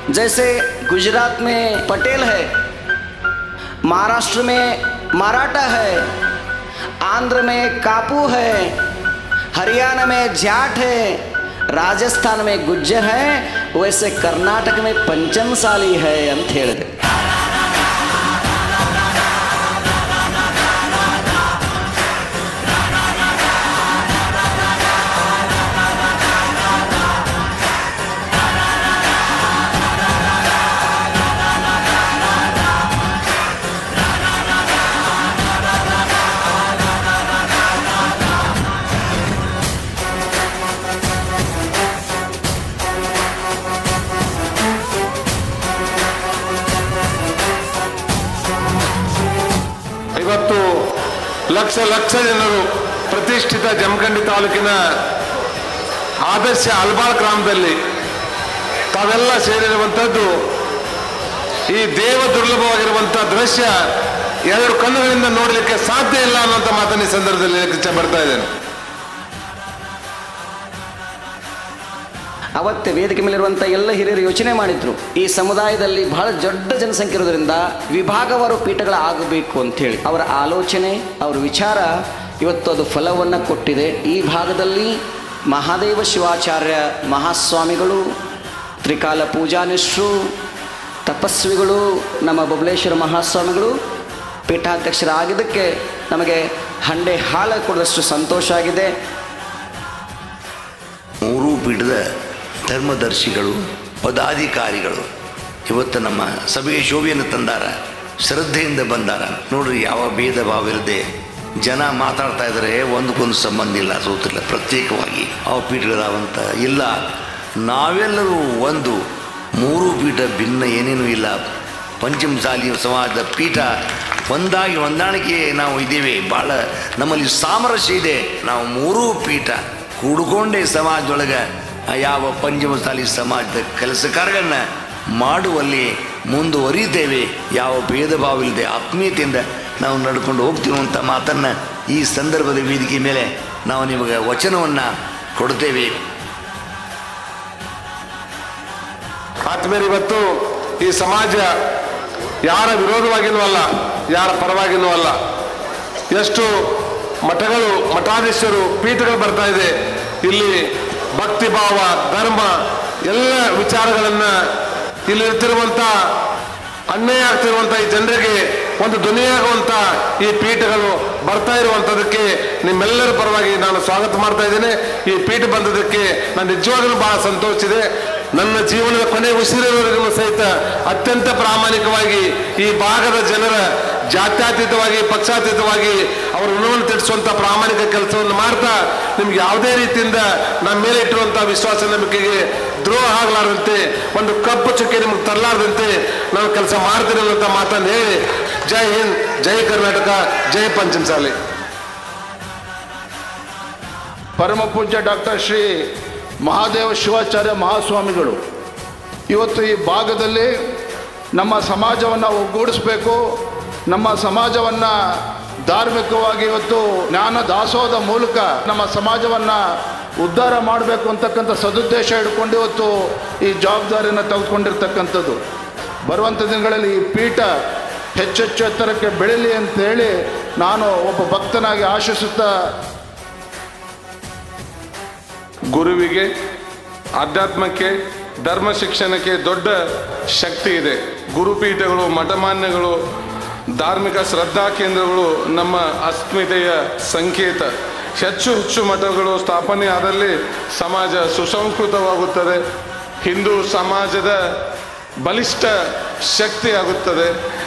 जैसे गुजरात में पटेल है महाराष्ट्र में मराठा है आंध्र में कापू है हरियाणा में जाट है राजस्थान में गुज्जर है वैसे कर्नाटक में पंचमसाली है ಅಂತ ಹೇಳಿದೆ ಇವತ್ತು ಲಕ್ಷ ಲಕ್ಷ ಜನರು ಪ್ರತಿಷ್ಠಿತ ಜಮಖಂಡಿ ತಾಲೂಕಿನ ಆದರ್ಶ ಅಲ್ಬಾಳ್ ಗ್ರಾಮದಲ್ಲಿ ತಾವೆಲ್ಲ ಸೇರಿರುವಂಥದ್ದು ಈ ದೇವ ದುರ್ಲಭವಾಗಿರುವಂಥ ದೃಶ್ಯ ಎರಡು ಕಣ್ಣುಗಳಿಂದ ನೋಡಲಿಕ್ಕೆ ಸಾಧ್ಯ ಇಲ್ಲ ಅನ್ನುವಂಥ ಮಾತನ್ನ ಈ ಸಂದರ್ಭದಲ್ಲಿ ಹೇಳಕ್ಕೆ ಇಚ್ಛೆ ಪಡ್ತಾ ಇದ್ದೇನೆ ಅವತ್ತೆ ವೇದಿಕೆ ಮೇಲಿರುವಂಥ ಎಲ್ಲ ಹಿರಿಯರು ಯೋಚನೆ ಮಾಡಿದ್ರು ಈ ಸಮುದಾಯದಲ್ಲಿ ಬಹಳ ದೊಡ್ಡ ಜನಸಂಖ್ಯೆ ಇರೋದ್ರಿಂದ ವಿಭಾಗವಾರು ಪೀಠಗಳ ಆಗಬೇಕು ಅಂಥೇಳಿ ಅವರ ಆಲೋಚನೆ ಅವರ ವಿಚಾರ ಇವತ್ತು ಅದು ಫಲವನ್ನು ಕೊಟ್ಟಿದೆ ಈ ಭಾಗದಲ್ಲಿ ಮಹಾದೇವ ಶಿವಾಚಾರ್ಯ ಮಹಾಸ್ವಾಮಿಗಳು ತ್ರಿಕಾಲ ಪೂಜಾನಿಷ್ಠರು ತಪಸ್ವಿಗಳು ನಮ್ಮ ಬಬಲೇಶ್ವರ ಮಹಾಸ್ವಾಮಿಗಳು ಪೀಠಾಧ್ಯಕ್ಷರಾಗಿದ್ದಕ್ಕೆ ನಮಗೆ ಹಂಡೆ ಹಾಲ ಕೊಡದಷ್ಟು ಸಂತೋಷ ಆಗಿದೆ ಮೂರೂ ಪೀಠದ ಧರ್ಮದರ್ಶಿಗಳು ಪದಾಧಿಕಾರಿಗಳು ಇವತ್ತು ನಮ್ಮ ಸಭೆಗೆ ಶೋಭೆಯನ್ನು ತಂದಾರ ಶ್ರದ್ಧೆಯಿಂದ ಬಂದಾರ ನೋಡ್ರಿ ಯಾವ ಭೇದ ಭಾವ ಇರದೆ ಜನ ಮಾತಾಡ್ತಾ ಇದ್ದಾರೆ ಒಂದಕ್ಕೊಂದು ಸಂಬಂಧ ಇಲ್ಲ ಸೋತಿಲ್ಲ ಪ್ರತ್ಯೇಕವಾಗಿ ಅವ ಪೀಠಗಳಾವಂತ ಇಲ್ಲ ನಾವೆಲ್ಲರೂ ಒಂದು ಮೂರೂ ಪೀಠ ಭಿನ್ನ ಏನೇನೂ ಇಲ್ಲ ಪಂಚಮಸಾಲಿ ಸಮಾಜದ ಪೀಠ ಒಂದಾಗಿ ಹೊಂದಾಣಿಕೆ ನಾವು ಇದ್ದೀವಿ ಭಾಳ ನಮ್ಮಲ್ಲಿ ಸಾಮರಸ್ಯ ಇದೆ ನಾವು ಮೂರೂ ಪೀಠ ಕೂಡ್ಕೊಂಡೇ ಸಮಾಜದೊಳಗೆ ಯಾವ ಪಂಚಮಸಾಲಿ ಸಮಾಜದ ಕೆಲಸ ಕಾರ್ಯಗಳನ್ನ ಮಾಡುವಲ್ಲಿ ಮುಂದುವರಿತೇವೆ ಯಾವ ಭೇದ ಭಾವ ಇಲ್ಲದೆ ಆತ್ಮೀಯತೆಯಿಂದ ನಾವು ನಡ್ಕೊಂಡು ಹೋಗ್ತೀವಿ ಅಂತ ಮಾತನ್ನು ಈ ಸಂದರ್ಭದ ವೇದಿಕೆ ಮೇಲೆ ನಾವು ನಿಮಗೆ ವಚನವನ್ನು ಕೊಡ್ತೇವೆ ಆತ್ಮೀಯರು ಇವತ್ತು ಈ ಸಮಾಜ ಯಾರ ವಿರೋಧವಾಗಿನೂ ಅಲ್ಲ ಯಾರ ಪರವಾಗಿನೂ ಅಲ್ಲ ಎಷ್ಟು ಮಠಗಳು ಮಠಾಧೀಶರು ಪೀಠಗಳು ಬರ್ತಾ ಇದೆ ಇಲ್ಲಿ ಭಕ್ತಿ ಭಾವ ಧರ್ಮ ಎಲ್ಲ ವಿಚಾರಗಳನ್ನ ಇಲ್ಲಿ ಇರ್ತಿರುವಂತ ಅನ್ಯಾಯ ಆಗ್ತಿರುವಂತ ಈ ಜನರಿಗೆ ಒಂದು ಧ್ವನಿಯಾಗುವಂತ ಈ ಪೀಠಗಳು ಬರ್ತಾ ಇರುವಂತದಕ್ಕೆ ನಿಮ್ಮೆಲ್ಲರ ಪರವಾಗಿ ನಾನು ಸ್ವಾಗತ ಮಾಡ್ತಾ ಇದ್ದೇನೆ ಈ ಪೀಠ ಬಂದದಕ್ಕೆ ನಾನು ನಿಜವಾಗಲೂ ಬಹಳ ಸಂತೋಷ ಇದೆ ನನ್ನ ಜೀವನದ ಕೊನೆ ಉಸಿರಿನವರೆಗೂ ಸಹಿತ ಅತ್ಯಂತ ಪ್ರಾಮಾಣಿಕವಾಗಿ ಈ ಭಾಗದ ಜನರ ಜಾತ್ಯತೀತವಾಗಿ ಪಕ್ಷಾತೀತವಾಗಿ ಅವರ ಋಣವನ್ನು ತಿಳಿಸುವಂತ ಪ್ರಾಮಾಣಿಕ ಕೆಲಸವನ್ನು ಮಾಡ್ತಾ ನಿಮ್ಗೆ ಯಾವುದೇ ರೀತಿಯಿಂದ ನಮ್ಮ ಮೇಲೆ ಇಟ್ಟಿರುವಂತಹ ವಿಶ್ವಾಸ ನಂಬಿಕೆಗೆ ದ್ರೋಹ ಆಗಲಾರದಂತೆ ಒಂದು ಕಪ್ಪು ಚುಕ್ಕೆ ನಿಮ್ಗೆ ತರಲಾರದಂತೆ ನಾನು ಕೆಲಸ ಮಾಡ್ತೀನಿ ಅನ್ನೋಂಥ ಮಾತನ್ನು ಹೇಳಿ ಜೈ ಹಿಂದ್ ಜೈ ಕರ್ನಾಟಕ ಜೈ ಪಂಚಮಸಾಲಿ ಪರಮ ಪೂಜ್ಯ ಡಾಕ್ಟರ್ ಶ್ರೀ ಮಹಾದೇವ ಶಿವಾಚಾರ್ಯ ಮಹಾಸ್ವಾಮಿಗಳು ಇವತ್ತು ಈ ಭಾಗದಲ್ಲಿ ನಮ್ಮ ಸಮಾಜವನ್ನು ಒಗ್ಗೂಡಿಸಬೇಕು ನಮ್ಮ ಸಮಾಜವನ್ನು ಧಾರ್ಮಿಕವಾಗಿ ಇವತ್ತು ಜ್ಞಾನ ದಾಸೋಹದ ಮೂಲಕ ನಮ್ಮ ಸಮಾಜವನ್ನು ಉದ್ಧಾರ ಮಾಡಬೇಕು ಅಂತಕ್ಕಂಥ ಸದುದ್ದೇಶ ಹಿಡ್ಕೊಂಡು ಇವತ್ತು ಈ ಜವಾಬ್ದಾರಿಯನ್ನು ತೆಗೆದುಕೊಂಡಿರ್ತಕ್ಕಂಥದ್ದು ಬರುವಂಥ ದಿನಗಳಲ್ಲಿ ಈ ಪೀಠ ಹೆಚ್ಚೆಚ್ಚು ಎತ್ತರಕ್ಕೆ ಬೆಳೀಲಿ ಅಂತ ಹೇಳಿ ನಾನು ಒಬ್ಬ ಭಕ್ತನಾಗಿ ಆಶಿಸುತ್ತಾ ಗುರುವಿಗೆ ಆಧ್ಯಾತ್ಮಕ್ಕೆ ಧರ್ಮ ಶಿಕ್ಷಣಕ್ಕೆ ದೊಡ್ಡ ಶಕ್ತಿ ಇದೆ ಗುರುಪೀಠಗಳು ಮಠಮಾನ್ಯಗಳು ಧಾರ್ಮಿಕ ಶ್ರದ್ಧಾ ಕೇಂದ್ರಗಳು ನಮ್ಮ ಅಸ್ಮಿತೆಯ ಸಂಕೇತ ಹೆಚ್ಚು ಹೆಚ್ಚು ಮಠಗಳು ಸ್ಥಾಪನೆ ಆದಲ್ಲಿ ಸಮಾಜ ಸುಸಂಸ್ಕೃತವಾಗುತ್ತದೆ ಹಿಂದೂ ಸಮಾಜದ ಬಲಿಷ್ಠ ಶಕ್ತಿ ಆಗುತ್ತದೆ